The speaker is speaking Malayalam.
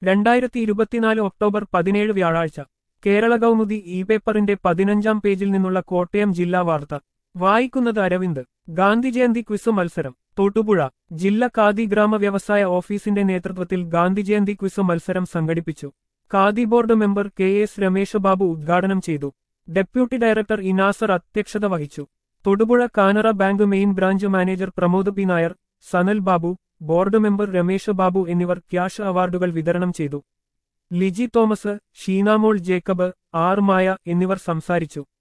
രണ്ടായിരത്തി ഇരുപത്തിനാല് ഒക്ടോബർ പതിനേഴ് വ്യാഴാഴ്ച കേരള കൗമുദി ഇ പേപ്പറിന്റെ പതിനഞ്ചാം പേജിൽ നിന്നുള്ള കോട്ടയം ജില്ലാ വാർത്ത വായിക്കുന്നത് അരവിന്ദ് ഗാന്ധി ജയന്തി ക്വിസ് മത്സരം തൊട്ടുപുഴ ജില്ലാ ഖാദി ഗ്രാമ വ്യവസായ ഓഫീസിന്റെ നേതൃത്വത്തിൽ ഗാന്ധി ജയന്തി ക്വിസ് മത്സരം സംഘടിപ്പിച്ചു Khadi board member K S Ramesh Babu ഉദ്ഘാടനം ചെയ്തു ഡെപ്യൂട്ടി ഡയറക്ടർ ഇനാസർ അധ്യക്ഷത വഹിച്ചു Thodupuzha Canara bank main branch manager Pramod P Nair Sanal Babu board member Ramesh Babu എന്നിവർ ക്യാഷ് അവാർഡുകൾ വിതരണം ചെയ്തു Liji Thomas Sheenamol Jacob R Maya എന്നിവർ സംസാരിച്ചു